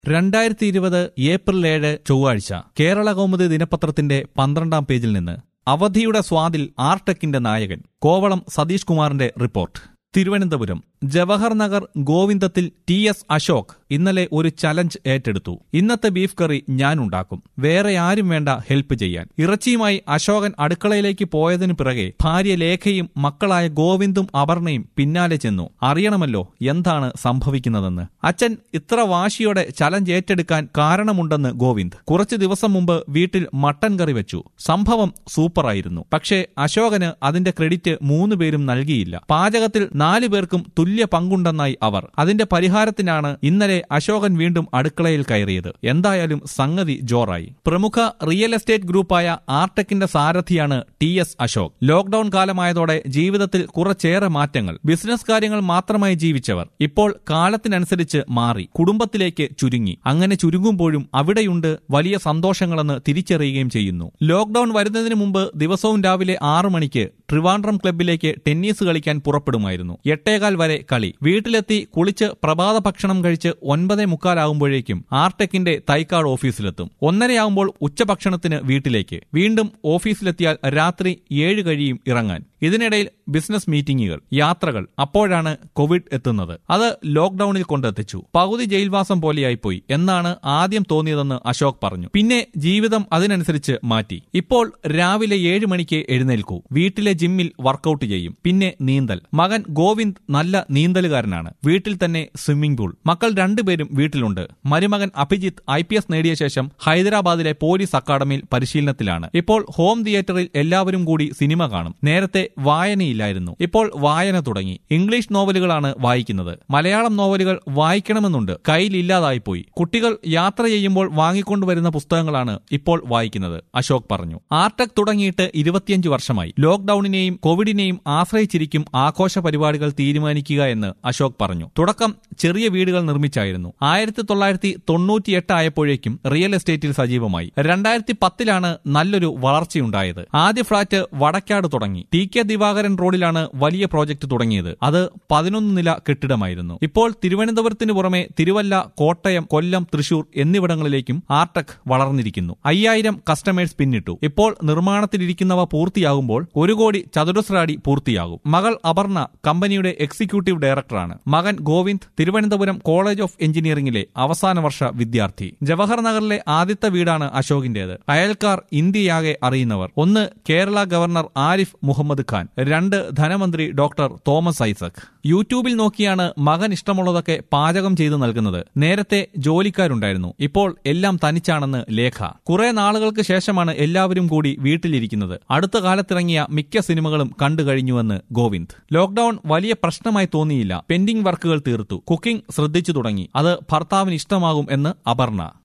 രണ്ടായിരത്തി ഇരുപത് ഏപ്രിൽ ഏഴ് ചൊവ്വാഴ്ച കേരള കൗമുദി ദിനപത്രത്തിന്റെ പന്ത്രണ്ടാം പേജിൽ നിന്ന് അവധിയുടെ സ്വാദിൽ ആർടെക്കിന്റെ നായകൻ കോവളം സതീഷ് കുമാറിന്റെ റിപ്പോർട്ട് തിരുവനന്തപുരം ജവഹർ നഗർ ഗോവിന്ദത്തിൽ ടി എസ് അശോക് ഇന്നലെ ഒരു ചലഞ്ച് ഏറ്റെടുത്തു ഇന്നത്തെ ബീഫ് കറി ഞാൻ ഉണ്ടാക്കും വേറെ ആരും വേണ്ട ഹെൽപ്പ് ചെയ്യാൻ ഇറച്ചിയുമായി അശോകൻ അടുക്കളയിലേക്ക് പോയതിനു പിറകെ ഭാര്യ ലേഖയും മക്കളായ ഗോവിന്ദും അപർണയും പിന്നാലെ ചെന്നു അറിയണമല്ലോ എന്താണ് സംഭവിക്കുന്നതെന്ന് അച്ഛൻ ഇത്ര വാശിയോടെ ചലഞ്ച് ഏറ്റെടുക്കാൻ കാരണമുണ്ടെന്ന് ഗോവിന്ദ് കുറച്ചു ദിവസം മുമ്പ് വീട്ടിൽ മട്ടൻ കറി വെച്ചു സംഭവം സൂപ്പറായിരുന്നു പക്ഷേ അശോകന് അതിന്റെ ക്രെഡിറ്റ് മൂന്ന് പേരും നൽകിയില്ല പാചകത്തിൽ നാലു പേർക്കും തുല്യ പങ്കുണ്ടെന്നായി അവർ അതിന്റെ പരിഹാരത്തിനാണ് ഇന്നലെ അശോകൻ വീണ്ടും അടുക്കളയിൽ കയറിയത് എന്തായാലും സംഗതി ജോറായി പ്രമുഖ റിയൽ എസ്റ്റേറ്റ് ഗ്രൂപ്പായ ആർടെക്കിന്റെ സാരഥിയാണ് ടി എസ് അശോക് ലോക്ഡൌൺ കാലമായതോടെ ജീവിതത്തിൽ കുറച്ചേറെ മാറ്റങ്ങൾ ബിസിനസ് കാര്യങ്ങൾ മാത്രമായി ജീവിച്ചവർ ഇപ്പോൾ കാലത്തിനനുസരിച്ച് മാറി കുടുംബത്തിലേക്ക് ചുരുങ്ങി അങ്ങനെ ചുരുങ്ങുമ്പോഴും അവിടെയുണ്ട് വലിയ സന്തോഷങ്ങളെന്ന് തിരിച്ചറിയുകയും ചെയ്യുന്നു ലോക്ഡൌൺ വരുന്നതിന് മുമ്പ് ദിവസവും രാവിലെ ആറു മണിക്ക് ട്രിവാൻഡ്രം ക്ലബ്ബിലേക്ക് ടെന്നീസ് കളിക്കാൻ പുറപ്പെടുമായിരുന്നു എട്ടേകാൽ വരെ കളി വീട്ടിലെത്തി കുളിച്ച് പ്രഭാത ഭക്ഷണം കഴിച്ച് ഒൻപതേ മുക്കാലാകുമ്പോഴേക്കും ആർടെക്കിന്റെ തൈക്കാട് ഓഫീസിലെത്തും ഒന്നരയാകുമ്പോൾ ഉച്ചഭക്ഷണത്തിന് വീട്ടിലേക്ക് വീണ്ടും ഓഫീസിലെത്തിയാൽ രാത്രി ഏഴ് കഴിയും ഇറങ്ങാൻ ഇതിനിടയിൽ ബിസിനസ് മീറ്റിംഗുകൾ യാത്രകൾ അപ്പോഴാണ് കോവിഡ് എത്തുന്നത് അത് ലോക്ഡൌണിൽ കൊണ്ടെത്തിച്ചു പകുതി ജയിൽവാസം പോലെയായിപ്പോയി എന്നാണ് ആദ്യം തോന്നിയതെന്ന് അശോക് പറഞ്ഞു പിന്നെ ജീവിതം അതിനനുസരിച്ച് മാറ്റി ഇപ്പോൾ രാവിലെ ഏഴ് മണിക്ക് എഴുന്നേൽക്കൂ വീട്ടിലെ ജിമ്മിൽ വർക്കൌട്ട് ചെയ്യും പിന്നെ നീന്തൽ മകൻ ഗോവിന്ദ് നല്ല നീന്തലുകാരനാണ് വീട്ടിൽ തന്നെ സ്വിമ്മിംഗ് പൂൾ മക്കൾ രണ്ടുപേരും വീട്ടിലുണ്ട് മരുമകൻ അഭിജിത്ത് ഐ പി എസ് നേടിയ ശേഷം ഹൈദരാബാദിലെ പോലീസ് അക്കാദമിയിൽ പരിശീലനത്തിലാണ് ഇപ്പോൾ ഹോം തിയേറ്ററിൽ എല്ലാവരും കൂടി സിനിമ കാണും നേരത്തെ വായനയില്ലായിരുന്നു ഇപ്പോൾ വായന തുടങ്ങി ഇംഗ്ലീഷ് നോവലുകളാണ് വായിക്കുന്നത് മലയാളം നോവലുകൾ വായിക്കണമെന്നുണ്ട് കയ്യിലില്ലാതായിപ്പോയി കുട്ടികൾ യാത്ര ചെയ്യുമ്പോൾ വാങ്ങിക്കൊണ്ടുവരുന്ന പുസ്തകങ്ങളാണ് ഇപ്പോൾ വായിക്കുന്നത് അശോക് പറഞ്ഞു ആർടെക് തുടങ്ങിയിട്ട് ഇരുപത്തിയഞ്ച് വർഷമായി ലോക്ഡൌണിനെയും കോവിഡിനെയും ആശ്രയിച്ചിരിക്കും ആഘോഷ പരിപാടികൾ തീരുമാനിക്കുക എന്ന് അശോക് പറഞ്ഞു തുടക്കം ചെറിയ വീടുകൾ നിർമ്മിച്ചായിരുന്നു ആയിരത്തി തൊള്ളായിരത്തി തൊണ്ണൂറ്റിയെട്ട് ആയപ്പോഴേക്കും റിയൽ എസ്റ്റേറ്റിൽ സജീവമായി രണ്ടായിരത്തി പത്തിലാണ് നല്ലൊരു വളർച്ചയുണ്ടായത് ആദ്യ ഫ്ളാറ്റ് വടക്കാട് തുടങ്ങി ടി കെ ദിവാകരൻ റോഡിലാണ് വലിയ പ്രോജക്ട് തുടങ്ങിയത് അത് പതിനൊന്ന് നില കെട്ടിടമായിരുന്നു ഇപ്പോൾ തിരുവനന്തപുരത്തിന് പുറമെ തിരുവല്ല കോട്ടയം കൊല്ലം തൃശൂർ എന്നിവിടങ്ങളിലേക്കും ആർടെക് വളർന്നിരിക്കുന്നു അയ്യായിരം കസ്റ്റമേഴ്സ് പിന്നിട്ടു ഇപ്പോൾ നിർമ്മാണത്തിലിരിക്കുന്നവ പൂർത്തിയാകുമ്പോൾ ഒരു കോടി ചതുരശ്ര അടി പൂർത്തിയാകും മകൾ അപർണ കമ്പനിയുടെ എക്സിക്യൂട്ടീവ് ഡയറക്ടറാണ് മകൻ ഗോവിന്ദ് തിരുവനന്തപുരം കോളേജ് ഓഫ് എഞ്ചിനീയറിംഗിലെ അവസാന വർഷ വിദ്യാർത്ഥി ജവഹർ നഗറിലെ ആദ്യത്തെ വീടാണ് അശോകിന്റേത് അയൽക്കാർ ഇന്ത്യയാകെ അറിയുന്നവർ ഒന്ന് കേരള ഗവർണർ ആരിഫ് മുഹമ്മദ് ഖാൻ രണ്ട് ധനമന്ത്രി ഡോക്ടർ തോമസ് ഐസക് യൂട്യൂബിൽ നോക്കിയാണ് മകൻ ഇഷ്ടമുള്ളതൊക്കെ പാചകം ചെയ്തു നൽകുന്നത് നേരത്തെ ജോലിക്കാരുണ്ടായിരുന്നു ഇപ്പോൾ എല്ലാം തനിച്ചാണെന്ന് ലേഖ കുറെ നാളുകൾക്ക് ശേഷമാണ് എല്ലാവരും കൂടി വീട്ടിലിരിക്കുന്നത് അടുത്ത കാലത്തിറങ്ങിയ മിക്ക സിനിമകളും കണ്ടു കഴിഞ്ഞുവെന്ന് ഗോവിന്ദ് ലോക്ഡൌൺ വലിയ പ്രശ്നമായി തോന്നിയില്ല പെൻഡിംഗ് വർക്കുകൾ തീർത്തു കുക്കിംഗ് ശ്രദ്ധിച്ചു തുടങ്ങി അത് ഭർത്താവിന് ഇഷ്ടമാകും എന്ന് അപർണ